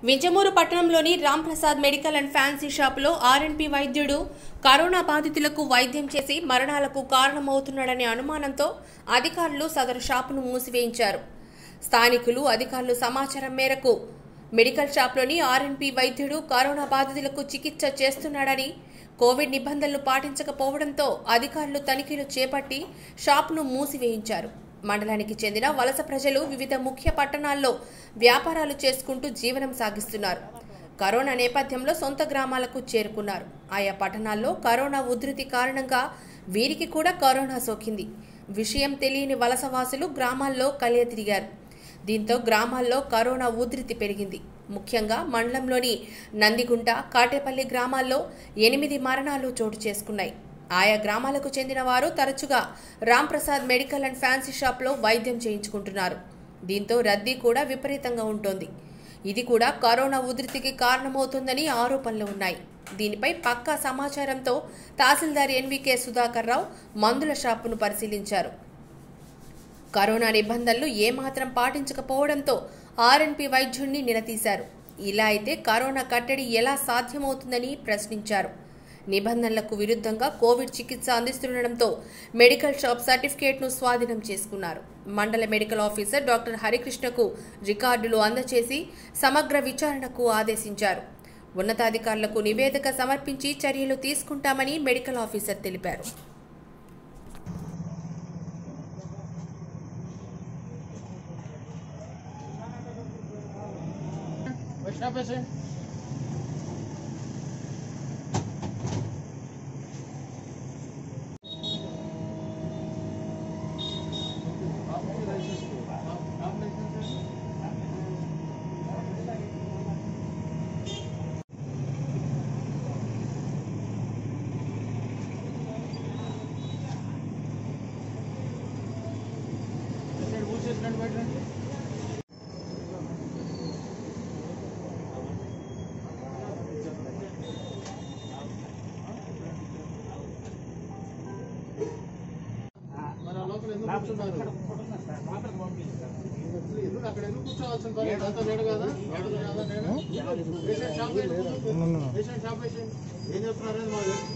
వింజమూరు పట్టణంలోని Ram Prasad medical and fancy షాపులో RNP వైద్యుడు కరోనా బాధితులకు వైద్యం చేసి మరణాలకు కారణమవుతున్నాడనే అనుమానంతో అధికారులు సదరు షాపును మూసివేయించారు స్థానికులు అధికారులు సమాచారం మేరకు మెడికల్ షాప్లోని ఆర్ఎన్పి వైద్యుడు కరోనా బాధితులకు చికిత్స చేస్తున్నాడని కోవిడ్ నిబంధనలు పాటించకపోవడంతో అధికారులు తనిఖీలు చేపట్టి షాప్ను మూసివేయించారు మండలానికి చెందిన వలస ప్రజలు వివిధ ముఖ్య పట్టణాల్లో వ్యాపారాలు చేసుకుంటూ జీవనం సాగిస్తున్నారు కరోనా నేపథ్యంలో సొంత గ్రామాలకు చేరుకున్నారు ఆయా పట్టణాల్లో కరోనా ఉధృతి కారణంగా వీరికి కూడా కరోనా సోకింది విషయం తెలియని వలసవాసులు గ్రామాల్లో కలియ తిరిగారు దీంతో గ్రామాల్లో కరోనా ఉధృతి పెరిగింది ముఖ్యంగా మండలంలోని నందిగుంట కాటేపల్లి గ్రామాల్లో ఎనిమిది మరణాలు చోటు చేసుకున్నాయి ఆయా గ్రామాలకు చెందిన వారు తరచుగా రాంప్రసాద్ మెడికల్ అండ్ ఫ్యాన్సీ షాప్లో వైద్యం చేయించుకుంటున్నారు దీంతో రద్దీ కూడా విపరీతంగా ఉంటోంది ఇది కూడా కరోనా ఉధృతికి కారణమవుతుందని ఆరోపణలు ఉన్నాయి దీనిపై పక్కా సమాచారంతో తహసీల్దార్ ఎన్వికే సుధాకర్ రావు మందుల షాపును పరిశీలించారు కరోనా నిబంధనలు ఏమాత్రం పాటించకపోవడంతో ఆర్ఎన్పి వైద్యుణ్ణి నిలదీశారు ఇలా అయితే కరోనా కట్టడి ఎలా సాధ్యమవుతుందని ప్రశ్నించారు నిబంధనలకు విరుద్ధంగా కోవిడ్ చికిత్స అందిస్తుండటంతో మెడికల్ షాప్ సర్టిఫికేట్ను స్వాధీనం చేసుకున్నారు మండల మెడికల్ ఆఫీసర్ డాక్టర్ హరికృష్ణకు రికార్డులు అందచేసి సమగ్ర విచారణకు ఆదేశించారు ఉన్నతాధికారులకు నివేదిక సమర్పించి చర్యలు తీసుకుంటామని మెడికల్ ఆఫీసర్ తెలిపారు Stop it, sir. మరి ఆ లోపల ఎందుకు కూర్చున్నారు ఎందుకు అక్కడ ఎందుకు కూర్చోవాల్సిన పని ఇదంతా నేడు కదా నేడు కదా నేను patient shop patient shop patient ఏం చెప్తున్నారని మాకు తెలుసు.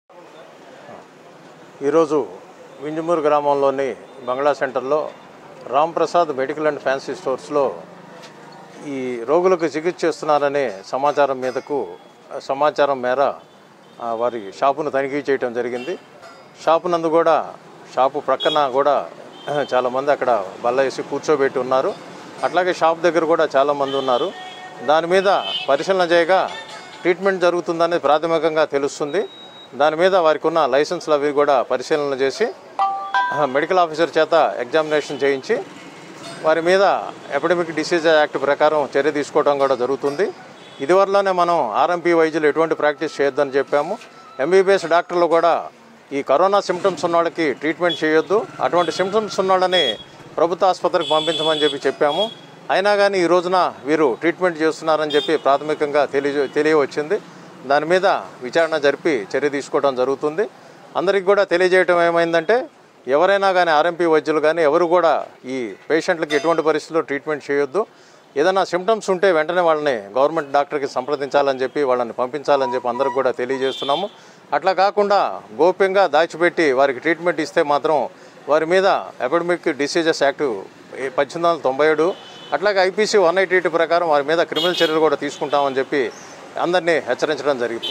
ఈరోజు వింజమూరు గ్రామంలోని బంగ్లా సెంటర్లో Ram Prasad medical and fancy స్టోర్స్లో ఈ రోగులకు చికిత్స చేస్తున్నారనే సమాచారం మీదకు సమాచారం మేర ఆ, వారి షాపును తనిఖీ చేయడం జరిగింది షాపు నందు కూడా షాపు ప్రక్కన కూడా చాలామంది అక్కడ బల్ల వేసి కూర్చోబెట్టి ఉన్నారు అట్లాగే షాప్ దగ్గర కూడా చాలామంది ఉన్నారు దాని మీద పరిశీలన చేయగా ట్రీట్మెంట్ జరుగుతుందనేది ప్రాథమికంగా తెలుస్తుంది దాని మీద వారికి ఉన్న లైసెన్స్లు అవి కూడా పరిశీలన చేసి ఆ, మెడికల్ ఆఫీసర్ చేత ఎగ్జామినేషన్ చేయించి వారి మీద ఎపిడమిక్ డిసీజ్ యాక్ట్ ప్రకారం చర్య తీసుకోవడం కూడా జరుగుతుంది ఇదివరలోనే మనం ఆర్ఎంపీ వైద్యులు ఎటువంటి ప్రాక్టీస్ చేయొద్దని చెప్పాము ఎంబీబీఎస్ డాక్టర్లు కూడా ఈ కరోనా సిమ్టమ్స్ ఉన్న వాళ్ళకి ట్రీట్మెంట్ చేయొద్దు అటువంటి సిమ్టమ్స్ ఉన్న వాళ్ళని ప్రభుత్వ ఆసుపత్రికి పంపించమని చెప్పి చెప్పాము అయినా కానీ ఈ రోజున వీరు ట్రీట్మెంట్ చేస్తున్నారని చెప్పి ప్రాథమికంగా తెలియ తెలియవచ్చింది దాని మీద విచారణ జరిపి చర్య తీసుకోవడం జరుగుతుంది అందరికీ కూడా తెలియజేయటం ఏమైందంటే ఎవరైనా కానీ ఆర్ఎంపీ వైద్యులు కానీ ఎవరు కూడా ఈ పేషెంట్లకి ఎటువంటి పరిస్థితుల్లో ట్రీట్మెంట్ చేయొద్దు ఏదైనా సిమ్టమ్స్ ఉంటే వెంటనే వాళ్ళని గవర్నమెంట్ డాక్టర్కి సంప్రదించాలని చెప్పి వాళ్ళని పంపించాలని చెప్పి అందరికి కూడా తెలియజేస్తున్నాము అట్లా కాకుండా గోప్యంగా దాచిపెట్టి వారికి ట్రీట్మెంట్ ఇస్తే మాత్రం వారి మీద ఎపిడమిక్ డిసీజెస్ యాక్ట్ పద్దెనిమిది వందల తొంభై ఏడు అట్లాగే ఐపీసీ వన్ ఎయిటీ ఎయిట్ ప్రకారం వారి మీద క్రిమినల్ చర్యలు కూడా తీసుకుంటామని చెప్పి అందరినీ హెచ్చరించడం జరుగుతుంది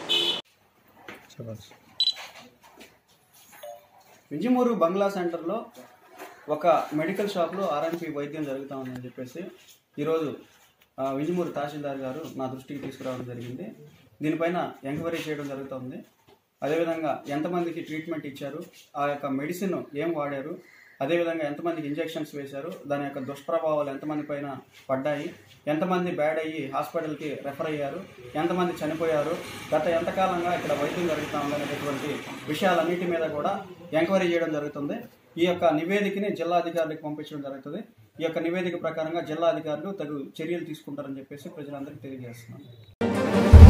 వింజమూరు బంగ్లా సెంటర్లో ఒక మెడికల్ షాప్లో ఆర్ఎన్పి వైద్యం జరుగుతా ఉందని చెప్పేసి ఈరోజు ఆ, వింజమూరు తహసీల్దార్ గారు నా దృష్టికి తీసుకురావడం జరిగింది దీనిపైన ఎంక్వైరీ చేయడం జరుగుతుంది అదేవిధంగా ఎంతమందికి ట్రీట్మెంట్ ఇచ్చారు ఆ యొక్క మెడిసిన్ ఏం వాడారు అదేవిధంగా ఎంతమందికి ఇంజెక్షన్స్ వేశారు దాని యొక్క దుష్ప్రభావాలు ఎంతమంది పైన పడ్డాయి ఎంతమంది బ్యాడ్ అయ్యి హాస్పిటల్కి రెఫర్ అయ్యారు ఎంతమంది చనిపోయారు గత ఎంతకాలంగా ఇక్కడ వైద్యం జరుగుతూ ఉందనేటటువంటి విషయాలన్నిటి మీద కూడా ఎంక్వైరీ చేయడం జరుగుతుంది ఈ యొక్క నివేదికని జిల్లా అధికారులకు పంపించడం జరుగుతుంది ఈ యొక్క నివేదిక ప్రకారంగా జిల్లా అధికారులు తగు చర్యలు తీసుకుంటారని చెప్పేసి ప్రజలందరికీ తెలియజేస్తున్నాను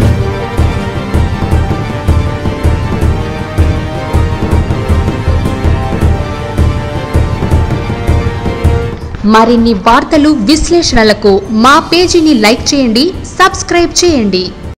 మరిన్ని వార్తలు విశ్లేషణలకు మా పేజీని లైక్ చేయండి సబ్స్క్రైబ్ చేయండి